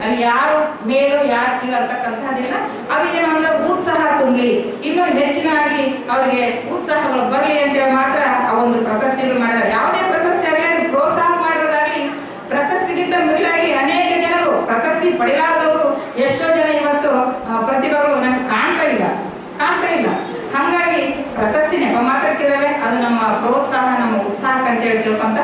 ಅಲ್ಲಿ ಯಾರು ಮೇಲು ಯಾರು ಕೀಳು ಅಂತಕ್ಕಂಥದ್ದಿಲ್ಲ ಅದು ಏನು ಅಂದ್ರೆ ಉತ್ಸಾಹ ತುಂಬಲಿ ಇನ್ನೂ ಹೆಚ್ಚಿನಾಗಿ ಅವ್ರಿಗೆ ಉತ್ಸಾಹಗಳು ಬರಲಿ ಅಂತೇಳಿ ಮಾತ್ರ ಆ ಒಂದು ಪ್ರಶಸ್ತಿಗಳು ಮಾಡಿದ್ದಾರೆ ಯಾವುದೇ ಪ್ರಶಸ್ತಿ ಆಗಲಿ ಅದು ಪ್ರೋತ್ಸಾಹ ಮಾಡಿರೋದಾಗ್ಲಿ ಪ್ರಶಸ್ತಿಗಿಂತ ಮಿಗಿಲಾಗಿ ಅನೇಕ ಜನರು ಪ್ರಶಸ್ತಿ ಪಡೆಯಲಾರದವರು ಎಷ್ಟೋ ಜನ ಇವತ್ತು ಆ, ಪ್ರತಿಭೆಗಳು ನಮ್ಗೆ ಕಾಣ್ತಾ ಇಲ್ಲ ಕಾಣ್ತಾ ಇಲ್ಲ ಹಾಗಾಗಿ ಪ್ರಶಸ್ತಿ ನೆಪ ಮಾತ್ರಕ್ಕಿದಾವೆ ಅದು ನಮ್ಮ ಪ್ರೋತ್ಸಾಹ ನಮ್ಮ ಉತ್ಸಾಹಕ್ಕೆ ಅಂತೇಳಿ ತಿಳ್ಕೊಂತ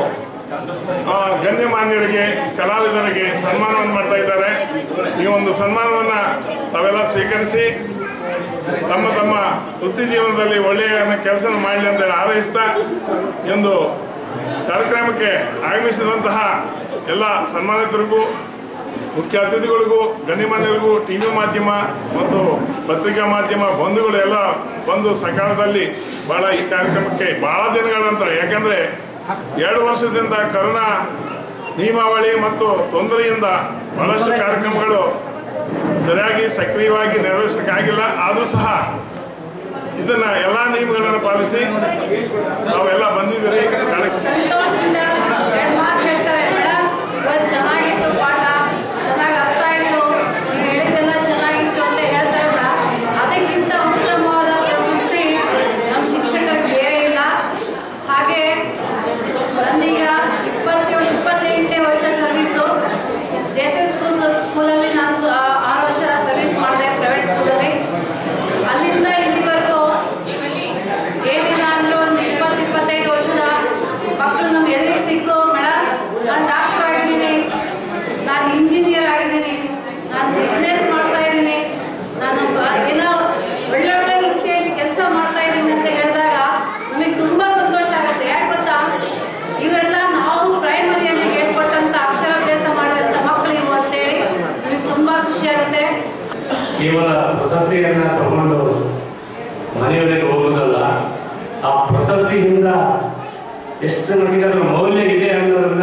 ಆ, ಗಣ್ಯಮಾನ್ಯರಿಗೆ ಕಲಾವಿದರಿಗೆ ಸನ್ಮಾನವನ್ನು ಮಾಡ್ತಾ ಇದ್ದಾರೆ ಈ ಒಂದು ಸನ್ಮಾನವನ್ನು ತಾವೆಲ್ಲ ಸ್ವೀಕರಿಸಿ ತಮ್ಮ ತಮ್ಮ ವೃತ್ತಿ ಜೀವನದಲ್ಲಿ ಒಳ್ಳೆಯ ಕೆಲಸ ಮಾಡಲಿ ಅಂತೇಳಿ ಹಾರೈಸ್ತಾ ಈ ಒಂದು ಕಾರ್ಯಕ್ರಮಕ್ಕೆ ಆಗಮಿಸಿದಂತಹ ಎಲ್ಲ ಸನ್ಮಾನಿತರಿಗೂ ಮುಖ್ಯ ಅತಿಥಿಗಳಿಗೂ ಗಣ್ಯಮಾನ್ಯರಿಗೂ ಟಿ ವಿ ಮಾಧ್ಯಮ ಮತ್ತು ಪತ್ರಿಕಾ ಮಾಧ್ಯಮ ಬಂಧುಗಳು ಎಲ್ಲ ಬಂದು ಸಕಾಲದಲ್ಲಿ ಭಾಳ ಈ ಕಾರ್ಯಕ್ರಮಕ್ಕೆ ಭಾಳ ದಿನಗಳ ನಂತರ ಯಾಕಂದರೆ ಎರಡು ವರ್ಷದಿಂದ ಕರೋನಾ ನಿಯಮಾವಳಿ ಮತ್ತು ತೊಂದರೆಯಿಂದ ಬಹಳಷ್ಟು ಕಾರ್ಯಕ್ರಮಗಳು ಸರಿಯಾಗಿ ಸಕ್ರಿಯವಾಗಿ ನೆರವೇರಿಸಲಿಕ್ಕಾಗಿಲ್ಲ ಆದರೂ ಸಹ ಇದನ್ನ ಎಲ್ಲ ನಿಯಮಗಳನ್ನು ಪಾಲಿಸಿ ತಾವೆಲ್ಲ ಬಂದಿದ್ದೀರಿ ಕಾರ್ಯಕ್ರಮ ಸಂತೋಷದಿಂದ ಎರಡು ಮಾತು ಹೇಳ್ತಾರೆ ಮೇಡಮ್ ಇವತ್ತು ಚೆನ್ನಾಗಿತ್ತು ಪಾಠ ಚೆನ್ನಾಗಿ ಅರ್ಥ ಆಯಿತು ನೀವು ಹೇಳಿದ್ದೆಲ್ಲ ಚೆನ್ನಾಗಿತ್ತು ಅಂತ ಹೇಳ್ತಾರಲ್ಲ ಅದಕ್ಕಿಂತ ಉತ್ತಮವಾದ ಪ್ರಶಸ್ತಿ ನಮ್ಮ ಶಿಕ್ಷಕರಿಗೆ ಬೇರೆ ಇಲ್ಲ ಹಾಗೆ ನಂದೀಗ ಇಪ್ಪತ್ತೇಳು ಇಪ್ಪತ್ತೆಂಟನೇ ವರ್ಷ service J S S school ಸ್ಕೂಲಲ್ಲಿ ನಾನು ಆ- ಆರು ವರ್ಷ ಸರ್ವಿಸ್ ಮಾಡಿದೆ ಪ್ರೈವೇಟ್ ಸ್ಕೂಲಲ್ಲಿ ಅಲ್ಲಿಂದ ಇಲ್ಲಿವರೆಗೂ ಏನಿಲ್ಲ ಅಂದ್ರೆ ಒಂದು ಇಪ್ಪತ್ತು ಇಪ್ಪತ್ತೈದು ವರ್ಷದ ಮಕ್ಕಳು ನಮ್ಮ ಎದುರಿಗೆ ಸಿಕ್ಕು ಮೇಡಮ್ ನಾನು ಡಾಕ್ಟರ್ ಆಗಿದ್ದೀನಿ ನಾನು ಇಂಜಿನಿಯರ್ ಆಗಿದ್ದೀನಿ ನಾನು ಬಿಸ್ನೆಸ್ ಮಾಡ್ತಾ ಇದ್ದೀನಿ ನಾನು ಬ- ಏನೋ ಒಳ್ಳೊಳ್ಳೆ ವೃತ್ತಿಯಲ್ಲಿ ಕೆಲಸ ಮಾಡ್ತಾ ಇದ್ದೀನಿ ಅಂತ ಹೇಳಿದಾಗ ನಮಗೆ ತುಂಬ ಸಂತೋಷ ಆಗುತ್ತೆ ಯಾಕೆ ಗೊತ್ತಾ ಇವರೆಲ್ಲ ನಾವು ಪ್ರೈಮರಿಯಲ್ಲಿ ಹೇಳ್ಕೊಟ್ಟಂಥ ಅಕ್ಷರಾಭ್ಯಾಸ ಮಾಡಿದಂಥ ಮಕ್ಕಳು ಇವು ಅಂತೇಳಿ ನಮಗೆ ತುಂಬ ಖುಷಿ ಆಗುತ್ತೆ ಕೇವಲ ಪ್ರಶಸ್ತಿಯನ್ನ ತಗೊಂಡು ಮನೆಯೊಳಗೆ ಹೋಗೋದಲ್ಲ ಆ ಪ್ರಶಸ್ತಿಯಿಂದ ಎಷ್ಟು ಮಟ್ಟಿಗೆ ಅದರ ಮೌಲ್ಯ ಇದೆ ಅನ್ನೋದನ್ನ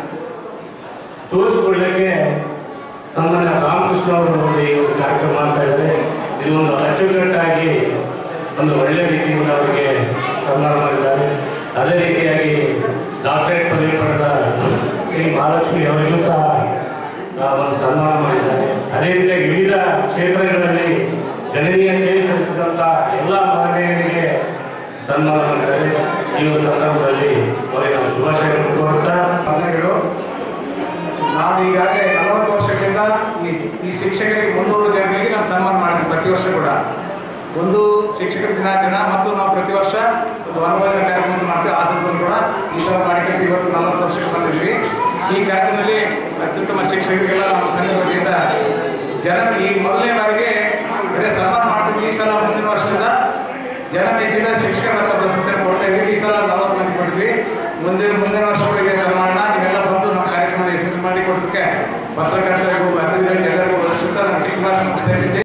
ತೋರಿಸಿಕೊಳ್ಳಕ್ಕೆ ಸನ್ಮಾನ್ಯ ರಾಮಕೃಷ್ಣ ಅವರು ನೋಡಿ ಈ ಒಂದು ಕಾರ್ಯಕ್ರಮ ಮಾಡ್ತಾ ಇದ್ದಾರೆ ಇದು ಒಂದು ಅಚ್ಚುಕಟ್ಟಾಗಿ ಒಂದು ಒಳ್ಳೆಯ ರೀತಿಯಿಂದ ಅವರಿಗೆ ಸನ್ಮಾನ ಮಾಡಿದ್ದಾರೆ ಅದೇ ರೀತಿಯಾಗಿ ಡಾಕ್ಟರೇಟ್ ಪದವಿ ಪಡೆದ ಶ್ರೀ ಮಹಾಲಕ್ಷ್ಮಿ ಅವರಿಗೂ ಸಹ ಆ, ಒಂದು ಸನ್ಮಾನ ಮಾಡಿದ್ದಾರೆ ಅದೇ ರೀತಿಯಾಗಿ ವಿವಿಧ ಕ್ಷೇತ್ರಗಳಲ್ಲಿ ಗಣನೀಯ ಸೇವೆ ಸಲ್ಲಿಸಿದಂಥ ಎಲ್ಲ ಮಹನೀಯರಿಗೆ ಸನ್ಮಾನ ಮಾಡಿದ್ದಾರೆ ಈ ಒಂದು ಸಂದರ್ಭದಲ್ಲಿ ಅವರಿಗೆ ನಾವು ಶುಭಾಶಯಗಳನ್ನು ಕೋರುತ್ತಾ ವಂದನೆಗಳು ನಾನು ಈಗಾಗಲೇ ನಲವತ್ತು ವರ್ಷಗಳಿಂದ ಈ ಈ ಶಿಕ್ಷಕರಿಗೆ ಮುನ್ನೂರು ಜನಗಳಿಗೆ ನಾನು ಸನ್ಮಾನ ಮಾಡ್ತೀನಿ ಪ್ರತಿ ವರ್ಷ ಕೂಡ ಒಂದು ಶಿಕ್ಷಕರ ದಿನಾಚರಣೆ ಮತ್ತು ನಾವು ಪ್ರತಿ ವರ್ಷ ಒಂದು ವನಭೋಜನ ಕಾರ್ಯಕ್ರಮ ಮಾಡ್ತೀವಿ ಆ ಸಂದರ್ಭ ಕೂಡ ಈ ಥರ ಮಾಡ್ಕೊಂಡು ಇವತ್ತು ನಲವತ್ತು ವರ್ಷಕ್ಕೆ ಬಂದಿದ್ವಿ ಈ ಕಾರ್ಯಕ್ರಮದಲ್ಲಿ ಅತ್ಯುತ್ತಮ ಶಿಕ್ಷಕರಿಗೆಲ್ಲ ನಮ್ಮ ಸಂಘ ವತಿಯಿಂದ ಜನ ಈ ಮೊದಲನೇ ಬಾರಿಗೆ ಬರೀ ಸನ್ಮಾನ ಮಾಡ್ತಿದ್ವಿ ಈ ಸಲ ಮುಂದಿನ ವರ್ಷದಿಂದ ಜನ ಮೆಚ್ಚಿದ ಶಿಕ್ಷಕರ ರತ್ನ ಪ್ರಶಸ್ತಿಯನ್ನು ಕೊಡ್ತಾ ಇದ್ದೀವಿ ಈ ಸಲ ನಲವತ್ತು ಮಂದಿ ಕೊಟ್ಟಿದ್ವಿ ಮುಂದಿನ ಮುಂದಿನ ವರ್ಷಗಳಿಗೆ ತರ ಮಾಡೋಣ ನೀವೆಲ್ಲ ಬಂದು ನಮ್ಮ ಕಾರ್ಯಕ್ರಮ ಯಶಸ್ವಿ ಮಾಡಿ ಕೊಡೋದಕ್ಕೆ ಪತ್ರಕರ್ತರಿಗೂ ಅತಿಥಿಗಳಿಗೆ ಎಲ್ಲರಿಗೂ ಸುತ್ತ ನಾನು ಚಿಕ್ಕ ಭಾಷೆ ಮುಗಿಸ್ತಾ ಇದ್ದೀನಿ